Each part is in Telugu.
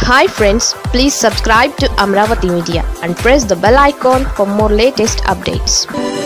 hi friends please subscribe to Amaravati media and press the bell icon for more latest updates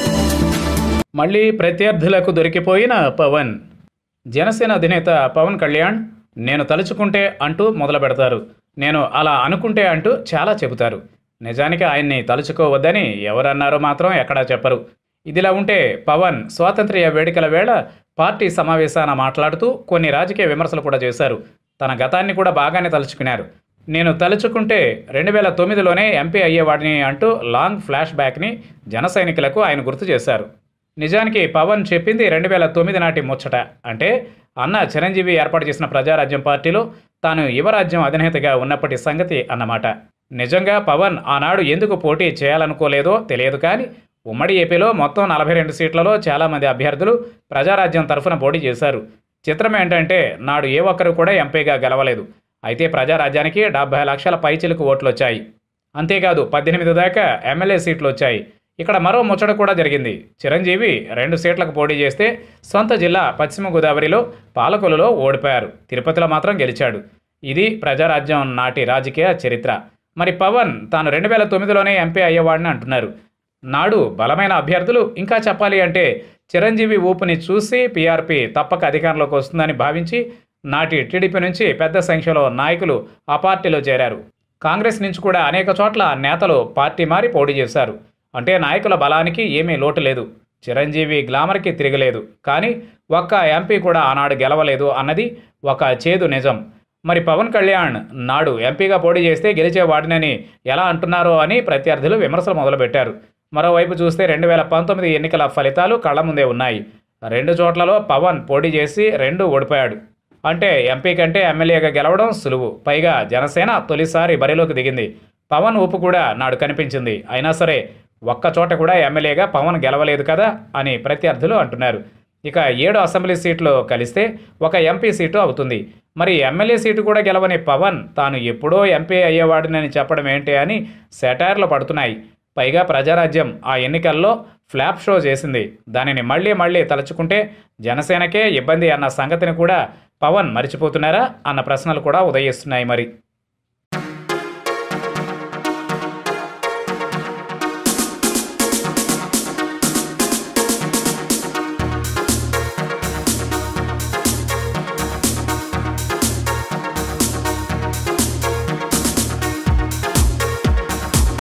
మళ్ళీ ప్రత్యర్థులకు దొరికిపోయిన పవన్ జనసేన అధినేత పవన్ కళ్యాణ్ నేను తలుచుకుంటే అంటూ మొదలు పెడతారు నేను అలా అనుకుంటే అంటూ చాలా చెబుతారు నిజానికి ఆయన్ని తలుచుకోవద్దని ఎవరన్నారో మాత్రం ఎక్కడా చెప్పరు ఇదిలా ఉంటే పవన్ స్వాతంత్ర్య వేడుకల వేళ పార్టీ సమావేశాన మాట్లాడుతూ కొన్ని రాజకీయ విమర్శలు కూడా చేశారు తన గతాన్ని కూడా బాగానే తలుచుకున్నారు నేను తలుచుకుంటే రెండు వేల తొమ్మిదిలోనే ఎంపీ అయ్యేవాడిని అంటూ లాంగ్ ఫ్లాష్ బ్యాక్ని జన సైనికులకు ఆయన గుర్తు చేశారు నిజానికి పవన్ చెప్పింది రెండు వేల తొమ్మిది నాటి ముచ్చట అంటే అన్న చిరంజీవి ఏర్పాటు చేసిన ప్రజారాజ్యం పార్టీలో తాను యువరాజ్యం అధినేతగా ఉన్నప్పటి సంగతి అన్నమాట నిజంగా పవన్ ఆనాడు ఎందుకు పోటీ చేయాలనుకోలేదో తెలియదు కానీ ఉమ్మడి ఏపీలో మొత్తం నలభై రెండు సీట్లలో చాలామంది అభ్యర్థులు ప్రజారాజ్యం తరఫున పోటీ చేశారు చిత్రం ఏంటంటే నాడు ఏ ఒక్కరు కూడా ఎంపీగా గెలవలేదు అయితే ప్రజారాజ్యానికి డెబ్బై లక్షల పైచిలకు ఓట్లు వచ్చాయి అంతేకాదు పద్దెనిమిది దాకా ఎమ్మెల్యే సీట్లు వచ్చాయి ఇక్కడ మరో ముచ్చట కూడా జరిగింది చిరంజీవి రెండు సీట్లకు పోటీ చేస్తే సొంత జిల్లా పశ్చిమ గోదావరిలో పాలకొలులో ఓడిపోయారు తిరుపతిలో మాత్రం గెలిచాడు ఇది ప్రజారాజ్యం నాటి రాజకీయ చరిత్ర మరి పవన్ తాను రెండు వేల తొమ్మిదిలోనే ఎంపీ అయ్యేవాడిని అంటున్నారు నాడు బలమైన అభ్యర్థులు ఇంకా చెప్పాలి అంటే చిరంజీవి ఊపుని చూసి పీఆర్పీ తప్పక అధికారంలోకి వస్తుందని భావించి నాటి టీడీపీ నుంచి పెద్ద సంఖ్యలో నాయకులు ఆ పార్టీలో చేరారు కాంగ్రెస్ నుంచి కూడా అనేక చోట్ల నేతలు పార్టీ మారి పోటీ చేశారు అంటే నాయకుల బలానికి ఏమీ లోటు లేదు చిరంజీవి గ్లామర్కి తిరగలేదు కానీ ఒక్క ఎంపీ కూడా ఆనాడు గెలవలేదు అన్నది ఒక చేదు నిజం మరి పవన్ కళ్యాణ్ నాడు ఎంపీగా పోటీ చేస్తే గెలిచేవాడినని ఎలా అంటున్నారో అని ప్రత్యర్థులు విమర్శలు మొదలుపెట్టారు మరోవైపు చూస్తే రెండు వేల పంతొమ్మిది ఎన్నికల ఫలితాలు కళ్ళ ముందే ఉన్నాయి రెండు చోట్లలో పవన్ పోటీ చేసి రెండు ఓడిపోయాడు అంటే ఎంపీ కంటే ఎమ్మెల్యేగా గెలవడం సులువు పైగా జనసేన తొలిసారి బరిలోకి దిగింది పవన్ ఊపు కూడా నాడు కనిపించింది అయినా సరే ఒక్క చోట కూడా ఎమ్మెల్యేగా పవన్ గెలవలేదు కదా అని ప్రత్యర్థులు అంటున్నారు ఇక ఏడు అసెంబ్లీ సీట్లు కలిస్తే ఒక ఎంపీ సీటు అవుతుంది మరి ఎమ్మెల్యే సీటు కూడా గెలవని పవన్ తాను ఎప్పుడో ఎంపీ అయ్యేవాడినని చెప్పడం ఏంటి అని సెటైర్లు పడుతున్నాయి పైగా ప్రజారాజ్యం ఆ ఎన్నికల్లో ఫ్లాప్ షో చేసింది దానిని మళ్ళీ మళ్ళీ తలుచుకుంటే జనసేనకే ఇబ్బంది అన్న సంగతిని కూడా పవన్ మర్చిపోతున్నారా అన్న ప్రశ్నలు కూడా ఉదయిస్తున్నాయి మరి